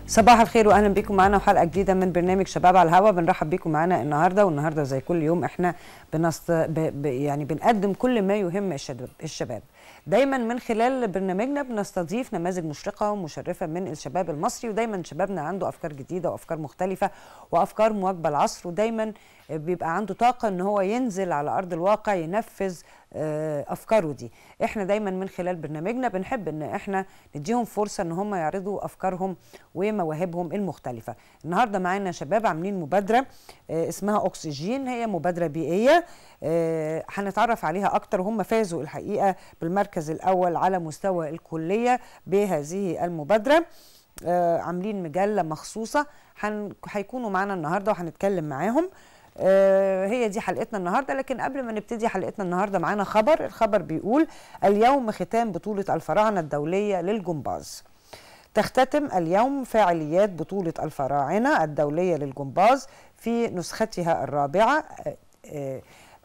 صباح الخير واهلا بكم معانا وحلقه جديده من برنامج شباب على الهوا بنرحب بكم معانا النهارده والنهارده زي كل يوم احنا بنست... ب... ب... يعني بنقدم كل ما يهم الشباب الشباب دايما من خلال برنامجنا بنستضيف نماذج مشرقه ومشرفه من الشباب المصري ودايما شبابنا عنده افكار جديده وافكار مختلفه وافكار مواكبه العصر ودايما بيبقى عنده طاقه ان هو ينزل على ارض الواقع ينفذ افكاره دي احنا دايما من خلال برنامجنا بنحب ان احنا نديهم فرصه ان هم يعرضوا افكارهم ومواهبهم المختلفه النهارده معانا شباب عاملين مبادره اسمها اكسجين هي مبادره بيئيه هنتعرف عليها اكتر هم فازوا الحقيقه بالمركز الاول على مستوى الكليه بهذه المبادره عاملين مجله مخصوصه هيكونوا معانا النهارده وهنتكلم معاهم آه هي دي حلقتنا النهارده لكن قبل ما نبتدي حلقتنا النهارده معانا خبر الخبر بيقول اليوم ختام بطوله الفراعنه الدوليه للجمباز تختتم اليوم فعاليات بطوله الفراعنه الدوليه للجمباز في نسختها الرابعه آه آه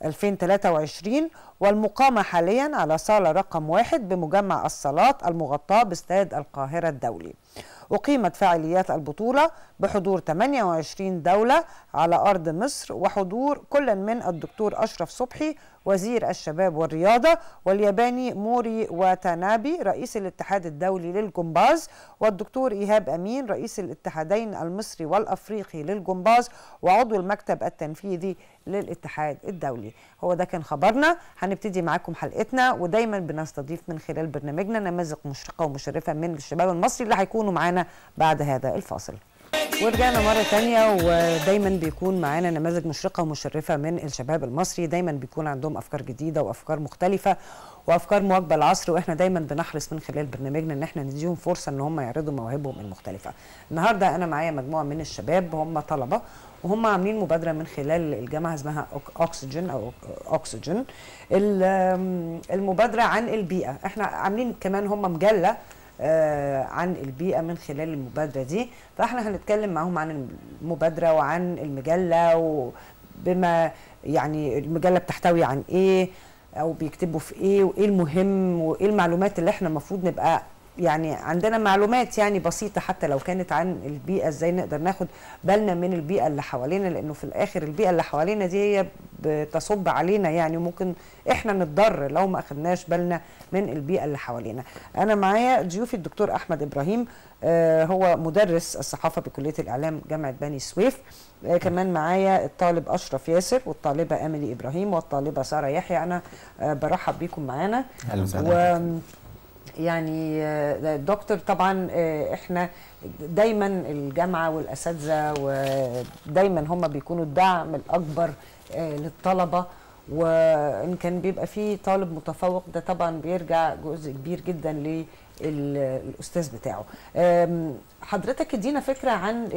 2023 والمقامة حاليا على صالة رقم واحد بمجمع الصالات المغطاة باستاد القاهرة الدولي أقيمت فعاليات البطولة بحضور 28 دولة على أرض مصر وحضور كل من الدكتور أشرف صبحي وزير الشباب والرياضة والياباني موري واتانابي رئيس الاتحاد الدولي للجمباز والدكتور إيهاب أمين رئيس الاتحادين المصري والأفريقي للجمباز وعضو المكتب التنفيذي للاتحاد الدولي هو ده كان خبرنا هنبتدي معاكم حلقتنا ودايما بنستضيف من خلال برنامجنا نماذج مشرقة ومشرفة من الشباب المصري اللي هيكونوا معانا بعد هذا الفاصل ورجعنا مرة تانية ودايما بيكون معانا نماذج مشرقة ومشرفة من الشباب المصري دايما بيكون عندهم أفكار جديدة وأفكار مختلفة وأفكار مواكبة العصر وإحنا دايما بنحرص من خلال برنامجنا إن إحنا نديهم فرصة إن هم يعرضوا مواهبهم المختلفة النهاردة أنا معايا مجموعة من الشباب هم طلبة وهم عاملين مبادرة من خلال الجامعة اسمها أكسجين أو أكسجين المبادرة عن البيئة إحنا عاملين كمان هم مجلة آه عن البيئة من خلال المبادرة دي فاحنا هنتكلم معاهم عن المبادرة وعن المجلة وبما يعني المجلة بتحتوي عن ايه او بيكتبوا في ايه وايه المهم وايه المعلومات اللي احنا المفروض نبقى يعني عندنا معلومات يعني بسيطة حتى لو كانت عن البيئة ازاي نقدر ناخد بالنا من البيئة اللي حوالينا لانه في الاخر البيئة اللي حوالينا دي هي بتصب علينا يعني وممكن احنا نتضرر لو ما اخدناش بالنا من البيئة اللي حوالينا انا معايا ضيوفي الدكتور احمد ابراهيم آه هو مدرس الصحافة بكلية الاعلام جامعة بني سويف آه كمان معايا الطالب اشرف ياسر والطالبة املي ابراهيم والطالبة سارة يحيى انا آه برحب بيكم معانا اهلا وسهلا يعني دكتور طبعا احنا دايما الجامعه والاساتذه ودايما هم بيكونوا الدعم الاكبر للطلبه وان كان بيبقى في طالب متفوق ده طبعا بيرجع جزء كبير جدا للاستاذ بتاعه حضرتك ادينا فكره عن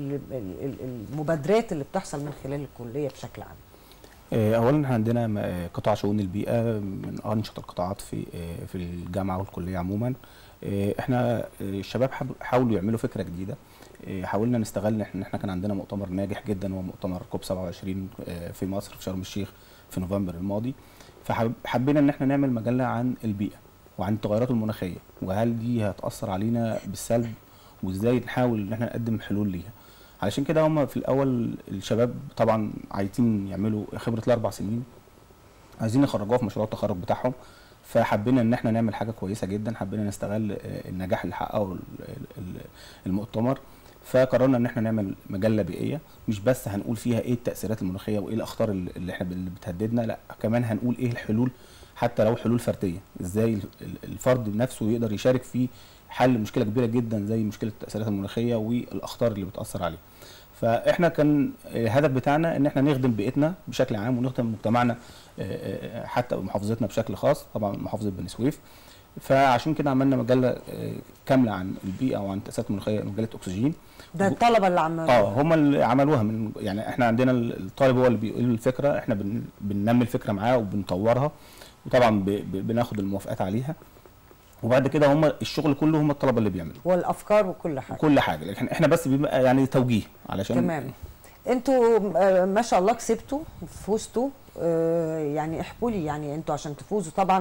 المبادرات اللي بتحصل من خلال الكليه بشكل عام اولا احنا عندنا قطاع شؤون البيئه من انشط القطاعات في في الجامعه والكليه عموما احنا الشباب حاولوا يعملوا فكره جديده حاولنا نستغل ان احنا كان عندنا مؤتمر ناجح جدا وهو مؤتمر كوب 27 في مصر في شرم الشيخ في نوفمبر الماضي فحبينا ان احنا نعمل مجله عن البيئه وعن التغيرات المناخيه وهل دي هتاثر علينا بالسلب وازاي نحاول ان احنا نقدم حلول ليها علشان كده هم في الاول الشباب طبعا عايزين يعملوا خبره الاربع سنين عايزين يخرجوها في مشروع التخرج بتاعهم فحبينا ان احنا نعمل حاجه كويسه جدا حبينا نستغل النجاح اللي حققه المؤتمر فقررنا ان احنا نعمل مجله بيئيه مش بس هنقول فيها ايه التاثيرات المناخيه وايه الاخطار اللي احنا اللي بتهددنا لا كمان هنقول ايه الحلول حتى لو حلول فرديه ازاي الفرد نفسه يقدر يشارك في حل مشكله كبيره جدا زي مشكله التاثيرات المناخيه والاخطار اللي بتاثر عليه فاحنا كان الهدف بتاعنا ان احنا نخدم بيئتنا بشكل عام ونخدم مجتمعنا حتى محافظتنا بشكل خاص طبعا محافظه بني سويف فعشان كده عملنا مجله كامله عن البيئه وعن التاثيرات المناخيه مجله اكسجين ده الطلبه اللي عملوها اه هم اللي عملوها من يعني احنا عندنا الطالب هو اللي بيقول الفكره احنا بن بننمي الفكره معاه وبنطورها وطبعا بناخد الموافقات عليها وبعد كده هم الشغل كله هم الطلبه اللي بيعملوا والافكار وكل حاجه كل حاجه لكن احنا بس بيبقى يعني توجيه علشان تمام انتوا ما شاء الله كسبتوا فزتوا يعني احكوا لي يعني انتوا عشان تفوزوا طبعا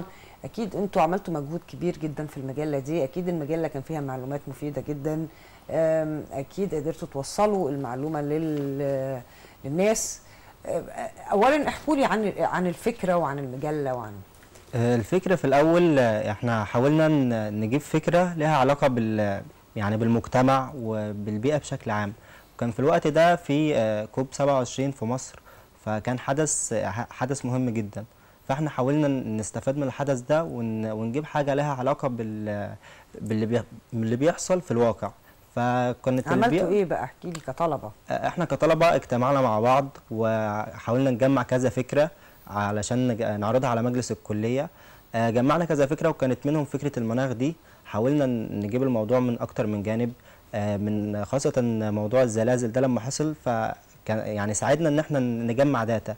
اكيد انتوا عملتوا مجهود كبير جدا في المجله دي اكيد المجله كان فيها معلومات مفيده جدا أم، اكيد قدرتوا توصلوا المعلومه لل للناس أم، اولا احكوا لي عن عن الفكره وعن المجله وعن آه، الفكرة في الأول آه، احنا حاولنا ن- نجيب فكرة لها علاقة بال يعني بالمجتمع وبالبيئة بشكل عام وكان في الوقت ده في آه، كوب 27 في مصر فكان حدث آه، ح- حدث مهم جدا فاحنا حاولنا ن- نستفاد من الحدث ده ون- ونجيب حاجة لها علاقة بال باللي بي- باللي بيحصل في الواقع فكانت عملتوا ايه بقى احكي لي كطلبه احنا كطلبة اجتمعنا مع بعض وحاولنا نجمع كذا فكرة علشان نج- نعرضها على مجلس الكلية آه، جمعنا كذا فكرة وكانت منهم فكرة المناخ دي حاولنا ن- نجيب الموضوع من أكتر من جانب آه، من خاصة موضوع الزلازل ده لما حصل فكان يعني ساعدنا إن احنا نجمع داتا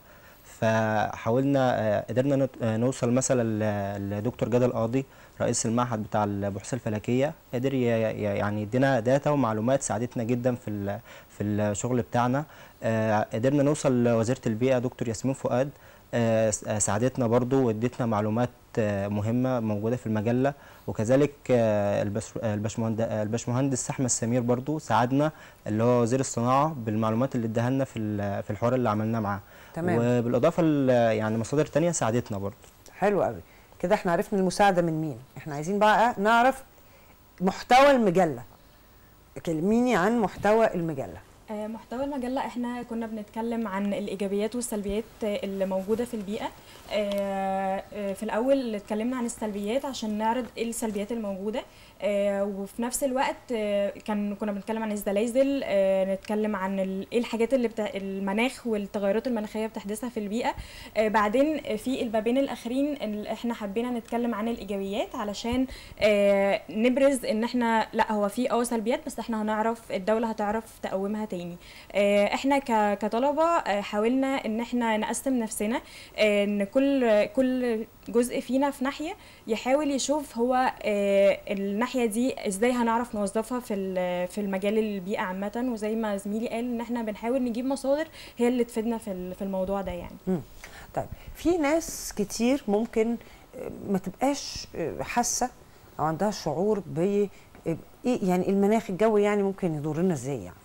فحاولنا آه، قدرنا نت- آه، نوصل مثلا ل- لدكتور جاد القاضي رئيس المعهد بتاع البحوث الفلكيه قدر ي- ي- يعني يدينا داتا ومعلومات ساعدتنا جدا في ال- في الشغل بتاعنا آه، قدرنا نوصل لوزيره البيئه دكتور ياسمين فؤاد آه، س- آه، ساعدتنا برضو وادتنا معلومات آه، مهمه موجوده في المجله وكذلك آه، البش- آه، البشمهند- آه، الباشمهندس احمد سمير برضو ساعدنا اللي هو وزير الصناعه بالمعلومات اللي اداها لنا في ال- في الحوار اللي عملناه معاه تمام. وبالاضافه ل- يعني مصادر تانية ساعدتنا برضو حلو قوي كده احنا عرفنا المساعده من مين احنا عايزين بقى نعرف محتوى المجله كلميني عن محتوى المجله آه، محتوى المجلة احنا كنا بنتكلم عن الإيجابيات والسلبيات آه، اللي موجودة في البيئة آه، آه، في الأول اتكلمنا عن السلبيات عشان نعرض ايه السلبيات الموجودة آه، وفي نفس الوقت آه، كان كنا بنتكلم عن الزلازل آه، نتكلم عن ال- ايه الحاجات اللي بتا... المناخ والتغيرات المناخية بتحدثها في البيئة آه، بعدين في البابين الأخرين اللي احنا حبينا نتكلم عن الإيجابيات علشان آه، نبرز ان احنا لا هو في اه سلبيات بس احنا هنعرف الدولة هتعرف تقومها تاني آه، احنا ك- كطلبة آه، حاولنا ان احنا نقسم نفسنا آه، ان كل كل جزء فينا في ناحية يحاول يشوف هو آه، الناحية دي ازاي هنعرف نوظفها في ال- في المجال البيئة عامة وزي ما زميلي قال ان احنا بنحاول نجيب مصادر هي اللي تفيدنا في ال- في الموضوع ده يعني مم. طيب في ناس كتير ممكن آه، ما تبقاش آه، حاسه او عندها شعور ب آه، ايه يعني المناخ الجوي يعني ممكن يضرنا ازاي يعني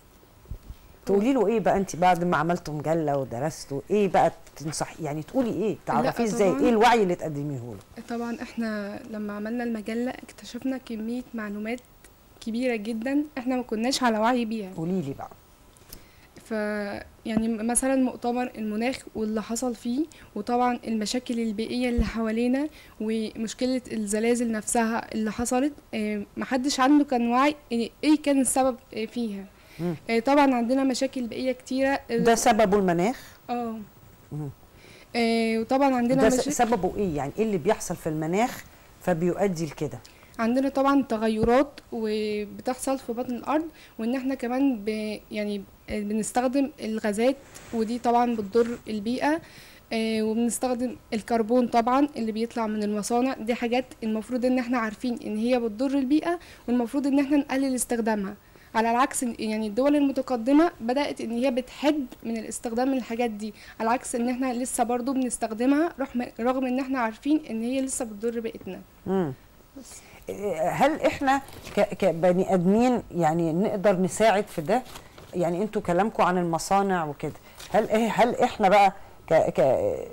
تقولي له ايه بقى انت بعد ما عملتوا مجله ودرستوا ايه بقى تنصح يعني تقولي ايه تعرفيه ازاي طبعاً. ايه الوعي اللي تقدميه له طبعا احنا لما عملنا المجلة اكتشفنا كمية معلومات كبيرة جدا احنا ما كناش على وعي بيها قولي لي بقى ف يعني مثلا مؤتمر المناخ واللي حصل فيه وطبعا المشاكل البيئية اللي حوالينا ومشكلة الزلازل نفسها اللي حصلت اه، محدش عنده كان وعي اه، ايه كان السبب اه، فيها مم. اه، طبعا عندنا مشاكل بيئية كتيرة ده سببه المناخ اه مم. اه، وطبعا عندنا ده س- مشاكل سببه ايه يعني ايه اللي بيحصل في المناخ فبيؤدي لكده عندنا طبعا تغيرات وبتحصل في بطن الارض وان احنا كمان ب يعني بنستخدم الغازات ودي طبعا بتضر البيئه آه، وبنستخدم الكربون طبعا اللي بيطلع من المصانع دي حاجات المفروض ان احنا عارفين ان هي بتضر البيئه والمفروض ان احنا نقلل استخدامها على العكس إن- يعني الدول المتقدمة بدأت ان هي بتحد من الاستخدام الحاجات دي على عكس ان احنا لسه برضو بنستخدمها رغم رغم ان احنا عارفين ان هي لسه بتضر بيئتنا مم. هل احنا ك- كبني ادمين يعني نقدر نساعد في ده يعني انتوا كلامكم عن المصانع وكده هل إيه هل احنا بقى ك ك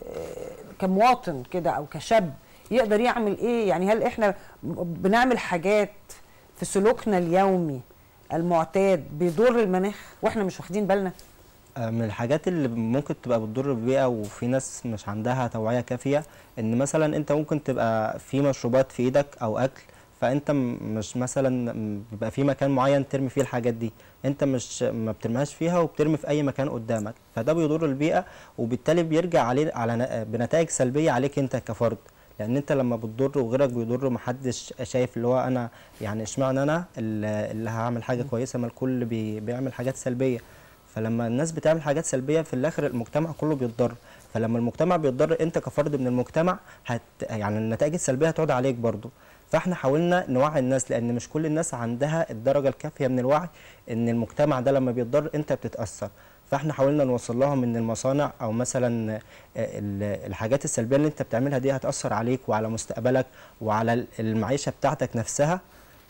كمواطن كده او كشاب يقدر يعمل ايه يعني هل احنا بنعمل حاجات في سلوكنا اليومي المعتاد بيضر المناخ واحنا مش واخدين بالنا آه، من الحاجات اللي ممكن تبقى بتضر البيئة وفي ناس مش عندها توعية كافية ان مثلا انت ممكن تبقى في مشروبات في ايدك او اكل فانت م- مش مثلا م- بيبقى في مكان معين ترمي فيه الحاجات دي انت مش ما بترميهاش فيها وبترمي في اي مكان قدامك فده بيضر البيئة وبالتالي بيرجع عليه على ن- بنتائج سلبية عليك انت كفرد لان انت لما بتضر وغيرك بيضر محدش شايف اللي هو انا يعني اشمعنى انا اللي اللي هعمل حاجة كويسة ما الكل بي بيعمل حاجات سلبية فلما الناس بتعمل حاجات سلبيه في الاخر المجتمع كله بيتضر فلما المجتمع بيتضر انت كفرد من المجتمع هت يعني النتائج السلبيه هتعود عليك برضو فاحنا حاولنا نوعي الناس لان مش كل الناس عندها الدرجه الكافيه من الوعي ان المجتمع ده لما بيتضر انت بتتاثر فاحنا حاولنا نوصل لهم ان المصانع او مثلا آه، ال- الحاجات السلبيه اللي انت بتعملها دي هتاثر عليك وعلى مستقبلك وعلى ال- المعيشه بتاعتك نفسها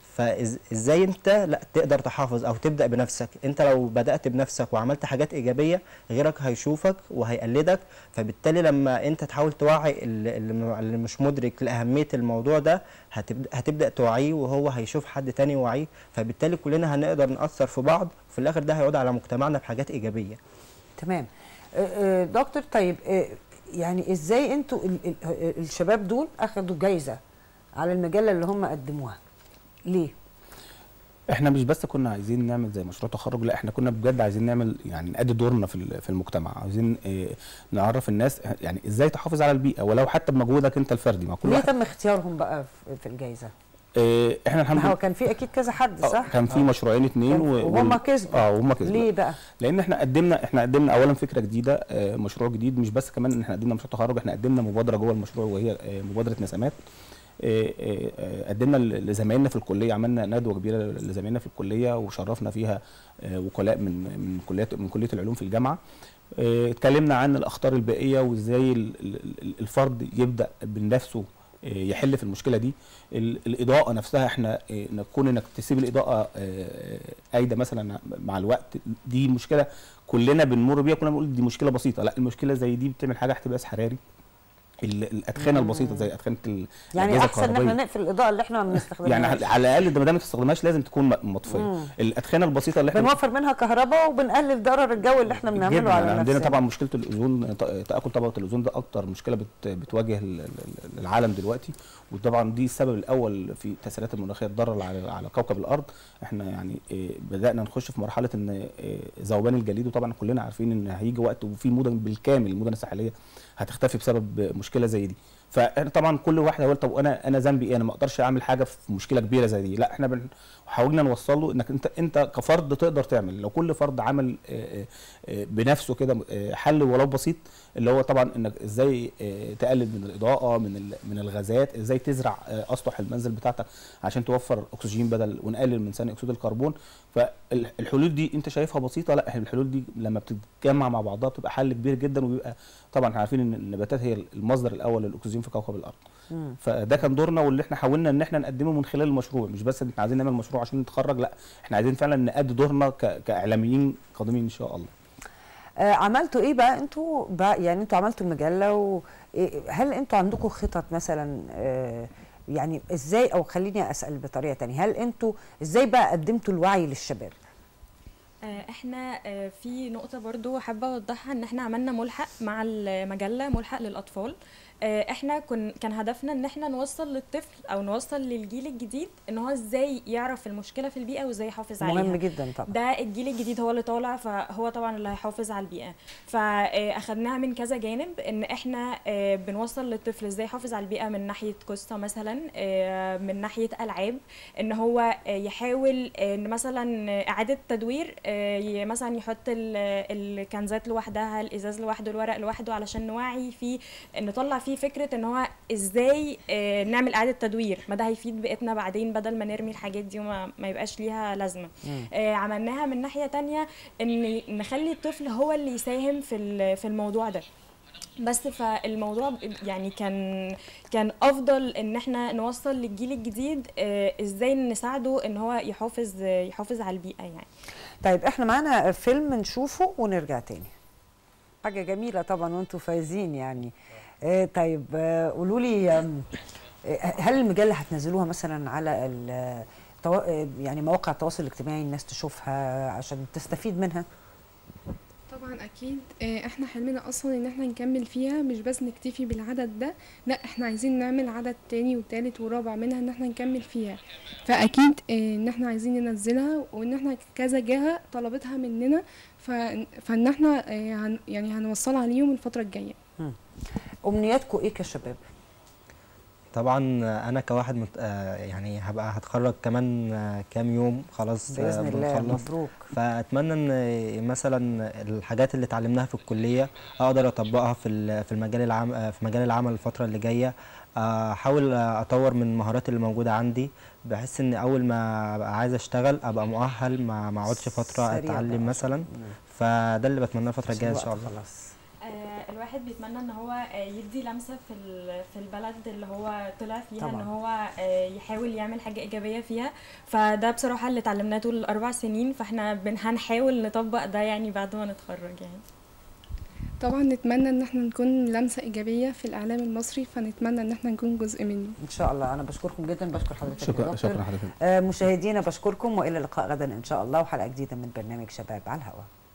فازاي انت لا تقدر تحافظ او تبدا بنفسك انت لو بدات بنفسك وعملت حاجات ايجابيه غيرك هيشوفك وهيقلدك فبالتالي لما انت تحاول توعي ال- اللي م- اللي مش مدرك لاهميه الموضوع ده هتبدا هتبدا توعيه وهو هيشوف حد تاني يوعيه فبالتالي كلنا هنقدر ناثر في بعض وفي الاخر ده هيعود على مجتمعنا بحاجات ايجابيه تمام آه، آه، دكتور طيب آه، يعني ازاي انتوا ال- ال- آه، الشباب دول اخدوا جايزه على المجله اللي هم قدموها ليه احنا مش بس كنا عايزين نعمل زي مشروع تخرج لا احنا كنا بجد عايزين نعمل يعني نأدي دورنا في ال- في المجتمع عايزين اه نعرف الناس يعني ازاي تحافظ على البيئه ولو حتى بمجهودك انت الفردي مع كل ليه واحد تم اختيارهم بقى في- في الجايزه اه احنا الحمد ما هو لله كان في اكيد كذا حد آه، صح كان في مشروعين اتنين كان- و- وهم وال- كسبوا. اه وهم كسبوا ليه بقى لان احنا قدمنا احنا قدمنا اولا فكره جديده آه، مشروع جديد مش بس كمان ان احنا قدمنا مشروع تخرج احنا قدمنا مبادره جوه المشروع وهي آه، مبادره نسمات آه، آه، آه، قدمنا ل- لزمايلنا في الكليه عملنا ندوه كبيره لزمايلنا في الكليه وشرفنا فيها آه، وكلاء من من كليات من كليه العلوم في الجامعه آه، اتكلمنا عن الاخطار البيئيه وازاي ال- ال- ال- الفرد يبدا بنفسه آه، يحل في المشكله دي ال- الاضاءه نفسها احنا آه، نكون انك تسيب الاضاءه آه، قايده مثلا مع الوقت دي مشكله كلنا بنمر بيها كنا بنقول دي مشكله بسيطه لا المشكله زي دي بتعمل حاجه احتباس حراري ال- الادخنه البسيطه زي ادخنه ال- يعني الأجهزة احسن ان احنا الكهربائية. نقفل الاضاءه اللي احنا ما بنستخدمهاش يعني على على الاقل ده ما دام ما تستخدمهاش لازم تكون م- مطفيه مم. الادخنه البسيطه اللي احنا بنوفر منها كهرباء وبنقلل ضرر الجو اللي احنا بنعمله جدا على يعني عندنا نفسنا طبعا مشكله الاوزون ط- تاكل طبقه الاوزون ده اكتر مشكله بت بتواجه ال- ال- العالم دلوقتي وطبعا دي السبب الاول في التاثيرات المناخيه الضاره على على كوكب الارض احنا يعني إيه، بدانا نخش في مرحله ان إيه، ذوبان الجليد وطبعا كلنا عارفين ان هيجي وقت وفي مدن بالكامل المدن الساحليه هتختفي بسبب مشكله زي دي فاحنا طبعا كل واحد هيقول طب انا انا ذنبي ايه انا ما اقدرش اعمل حاجه في مشكله كبيره زي دي لا احنا بن- حاولنا نوصل له انك انت انت كفرد تقدر تعمل لو كل فرد عمل آه، آه، بنفسه كده آه، حل ولو بسيط اللي هو طبعا انك ازاي آه، تقلل من الاضاءه من ال- من الغازات ازاي تزرع آه، اسطح المنزل بتاعتك عشان توفر اكسجين بدل ونقلل من ثاني اكسيد الكربون فالحلول دي انت شايفها بسيطه لا الحلول دي لما بتتجمع مع بعضها بتبقى حل كبير جدا وبيبقى طبعا احنا عارفين ان النباتات هي المصدر الاول للاكسجين في كوكب الارض مم. فده كان دورنا واللي احنا حاولنا ان احنا نقدمه من خلال المشروع مش بس ان احنا عايزين نعمل مشروع عشان نتخرج لا احنا عايزين فعلا نأدي دورنا ك- كاعلاميين قادمين ان شاء الله آه عملتوا ايه بقى انتوا بقى يعني انتوا عملتوا المجله و إيه- هل انتوا عندكم خطط مثلا آه يعني ازاي او خليني اسال بطريقه تانية هل انتوا ازاي بقى قدمتوا الوعي للشباب آه، احنا آه، في نقطة برضو حابة اوضحها ان احنا عملنا ملحق مع المجلة ملحق للاطفال آه، احنا كن كان هدفنا ان احنا نوصل للطفل او نوصل للجيل الجديد ان هو ازاي يعرف المشكلة في البيئة وازاي يحافظ عليها مهم جدا طبعا ده الجيل الجديد هو اللي طالع فهو طبعا اللي هيحافظ على البيئه فاخدناها من كذا جانب ان احنا آه، بنوصل للطفل ازاي يحافظ على البيئه من ناحيه قصه مثلا آه، من ناحيه العاب ان هو آه، يحاول آه، ان مثلا اعاده تدوير آه، ي- مثلا يحط ال- الكنزات لوحدها الازاز لوحده الورق لوحده علشان نوعي فيه نطلع فيه فكره ان هو ازاي آه، نعمل اعاده تدوير ما ده هيفيد بيئتنا بعدين بدل ما نرمي الحاجات دي وما ما يبقاش ليها لازمه آه، عملناها من ناحيه تانية ان نخلي الطفل هو اللي يساهم في ال- في الموضوع ده بس فالموضوع ب- يعني كان كان افضل ان احنا نوصل للجيل الجديد آه، ازاي نساعده ان هو يحافظ يحافظ على البيئه يعني طيب احنا معانا فيلم نشوفه ونرجع تاني حاجه جميله طبعا وانتوا فايزين يعني آه طيب آه قولوا لي آم، آه، هل المجله هتنزلوها مثلا على ال- توا- آه، يعني مواقع التواصل الاجتماعي الناس تشوفها عشان تستفيد منها طبعا اكيد آه، احنا حلمنا اصلا ان احنا نكمل فيها مش بس نكتفي بالعدد ده لا احنا عايزين نعمل عدد تاني وتالت ورابع منها ان احنا نكمل فيها فاكيد آه، ان احنا عايزين ننزلها وان احنا كذا جهة طلبتها مننا ف- فان احنا آه، هن- يعني هنوصلها ليهم الفترة الجاية امنياتكم ايه كشباب طبعا انا كواحد مت... آه، يعني هبقى هتخرج كمان آه، كام يوم خلاص آه، باذن الله بنخلص مبروك فاتمنى ان مثلا الحاجات اللي اتعلمناها في الكليه اقدر اطبقها في ال- في المجال العام في مجال العمل الفتره اللي جايه احاول اطور من المهارات اللي موجوده عندي بحيث ان اول ما ابقى عايز اشتغل ابقى مؤهل ما ما اقعدش فتره سريع اتعلم بقى. مثلا فده اللي بتمناه الفتره الجايه ان الوقت شاء الله خلاص آه، الواحد بيتمنى ان هو آه، يدي لمسه في ال- في البلد اللي هو طلع فيها طبعاً. ان هو آه، يحاول يعمل حاجه ايجابيه فيها فده بصراحه اللي اتعلمناه طول الاربع سنين فاحنا بن- هنحاول نطبق ده يعني بعد ما نتخرج يعني طبعا نتمنى ان احنا نكون لمسة ايجابية في الاعلام المصري فنتمنى ان احنا نكون جزء منه ان شاء الله انا بشكركم جدا بشكر حضرتك يا شكرا دكتور. شكرا حضرتك آه، مشاهدينا بشكركم والى اللقاء غدا ان شاء الله وحلقه جديده من برنامج شباب على الهواء